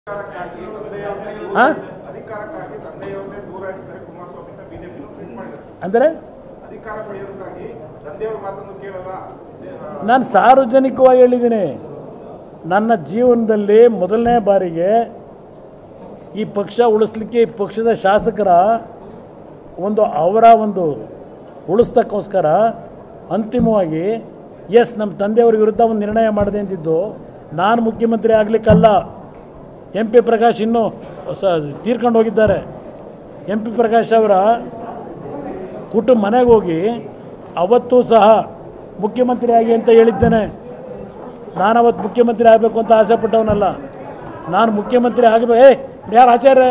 ಅಧಿಕಾರಕ್ಕಾಗಿ ತಂದೆಯವರನ್ನೇ ಹಾಂ ಅಧಿಕಾರಕ್ಕಾಗಿ ತಂದೆಯವರನ್ನೇ ದೂರ ಇಡ್ತಾರೆ ಕುಮಾರಸ್ವಾಮಿ ಅಂತ ಬಿಜೆಪಿ ಟ್ವೀಟ್ ಮಾಡಿದ್ದಾರೆ ಅಂದರೆ ಅಧಿಕಾರ ಪಡೆಯೋದಕ್ಕಾಗಿ ತಂದೆಯವರ ಮಾತನ್ನು ಕೇಳಲ್ಲ ಆ, ನಾನು ಸಾರ್ವಜನಿಕವಾಗಿ ಹೇಳಿದ್ದೀನಿ ನನ್ನ ಜೀವನದಲ್ಲಿ ಮೊದಲನೇ ಬಾರಿಗೆ ಈ ಪಕ್ಷ ಉಳಿಸ್ಲಿಕ್ಕೆ ಈ ಪಕ್ಷದ ಶಾಸಕರ ಒಂದು ಅವರ ಒಂದು ಉಳಿಸ್ತಕ್ಕೋಸ್ಕರ ಅಂತಿಮವಾಗಿ ಎಸ್ ನಮ್ಮ ತಂದೆಯವರ ವಿರುದ್ಧ ಒಂದು ನಿರ್ಣಯ ಮಾಡಿದೆ ಅಂತಿದ್ದು ನಾನು ಮುಖ್ಯಮಂತ್ರಿ ಆಗಲಿಕ್ಕಲ್ಲ ಎಂ ಪಿ ಪ್ರಕಾಶ್ ಇನ್ನೂ ಸ ತೀರ್ಕೊಂಡು ಹೋಗಿದ್ದಾರೆ ಎಂ ಪಿ ಪ್ರಕಾಶ್ ಅವರ ಕುಟುಂಬ ಮನೆಗೆ ಹೋಗಿ ಅವತ್ತೂ ಸಹ ಮುಖ್ಯಮಂತ್ರಿ ಆಗಿ ಅಂತ ಹೇಳಿದ್ದೇನೆ ನಾನು ಅವತ್ತು ಮುಖ್ಯಮಂತ್ರಿ ಆಗಬೇಕು ಅಂತ ಆಸೆ ಪಟ್ಟವನಲ್ಲ ನಾನು ಮುಖ್ಯಮಂತ್ರಿ ಆಗಬೇಕು ಏ ಯಾರು ಆಚಾರ್ಯ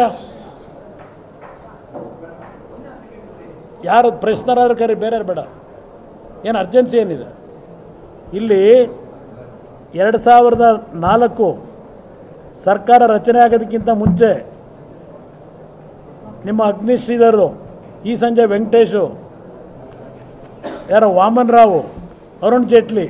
ಯಾರು ಪ್ರಶ್ನರಾದ್ರೂ ಕರಿ ಬೇರೆ ಯಾರು ಬೇಡ ಏನು ಅರ್ಜೆನ್ಸಿ ಏನಿದೆ ಇಲ್ಲಿ ಎರಡು ಸಾವಿರದ ನಾಲ್ಕು ಸರ್ಕಾರ ರಚನೆ ಆಗೋದಕ್ಕಿಂತ ಮುಂಚೆ ನಿಮ್ಮ ಅಗ್ನಿ ಶ್ರೀಧರು ಈ ಸಂಜೆ ವೆಂಕಟೇಶು ಯಾರೋ ವಾಮನ್ ರಾವ್ ಅರುಣ್ ಜೇಟ್ಲಿ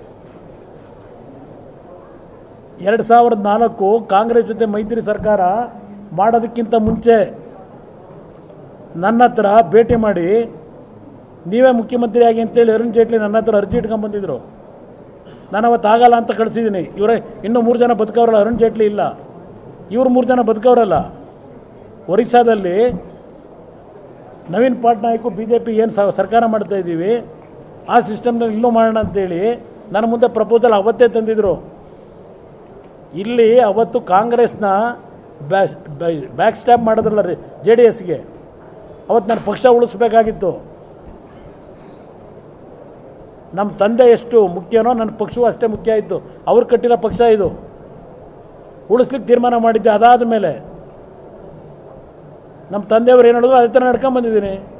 ಎರಡು ಸಾವಿರದ ನಾಲ್ಕು ಕಾಂಗ್ರೆಸ್ ಜೊತೆ ಮೈತ್ರಿ ಸರ್ಕಾರ ಮಾಡೋದಕ್ಕಿಂತ ಮುಂಚೆ ನನ್ನ ಹತ್ರ ಭೇಟಿ ಮಾಡಿ ನೀವೇ ಮುಖ್ಯಮಂತ್ರಿ ಆಗಿ ಅಂತೇಳಿ ಅರುಣ್ ಜೇಟ್ಲಿ ನನ್ನ ಹತ್ರ ಅರ್ಜಿ ಇಟ್ಕೊಂಡ್ಬಂದಿದ್ರು ನಾನು ಅವತ್ತು ಆಗಲ್ಲ ಅಂತ ಕಳಿಸಿದ್ದೀನಿ ಇವರೇ ಇನ್ನೂ ಮೂರು ಜನ ಬದುಕವ್ರಲ್ಲ ಅರುಣ್ ಜೇಟ್ಲಿ ಇಲ್ಲ ಇವ್ರು ಮೂರು ಜನ ಬದುಕವ್ರಲ್ಲ ಒರಿಸ್ಸಾದಲ್ಲಿ Naveen Patnaik B J P ಏನು ಸರ್ಕಾರ ಮಾಡ್ತಾ ಇದ್ದೀವಿ ಆ ಸಿಸ್ಟಮ್ನಲ್ಲಿ ಇಲ್ಲೂ ಮಾಡೋಣ ಅಂತೇಳಿ ನನ್ನ ಮುಂದೆ ಪ್ರಪೋಸಲ್ ಅವತ್ತೇ ತಂದಿದ್ರು ಇಲ್ಲಿ ಅವತ್ತು ಕಾಂಗ್ರೆಸ್ನ ಬ್ಯಾಕ್ ಸ್ಟ್ಯಾಪ್ ಮಾಡಿದ್ರಲ್ಲ ರೀ ಜೆ ಡಿ ಎಸ್ಗೆ ಅವತ್ತು ನಾನು ಪಕ್ಷ ಉಳಿಸ್ಬೇಕಾಗಿತ್ತು ನಮ್ಮ ತಂದೆ ಎಷ್ಟು ಮುಖ್ಯನೋ ನನ್ನ ಪಕ್ಷವೂ ಅಷ್ಟೇ ಮುಖ್ಯ ಆಯಿತು ಅವ್ರು ಕಟ್ಟಿರೋ ಪಕ್ಷ ಇದು ಉಳಿಸ್ಲಿಕ್ಕೆ ತೀರ್ಮಾನ ಮಾಡಿದ್ದೆ ಅದಾದ ಮೇಲೆ ನಮ್ಮ ತಂದೆಯವರು ಏನು ಹೇಳಿದ್ರು ಅದೇ ಥರ ನಡ್ಕೊಂಬಂದಿದ್ದೀನಿ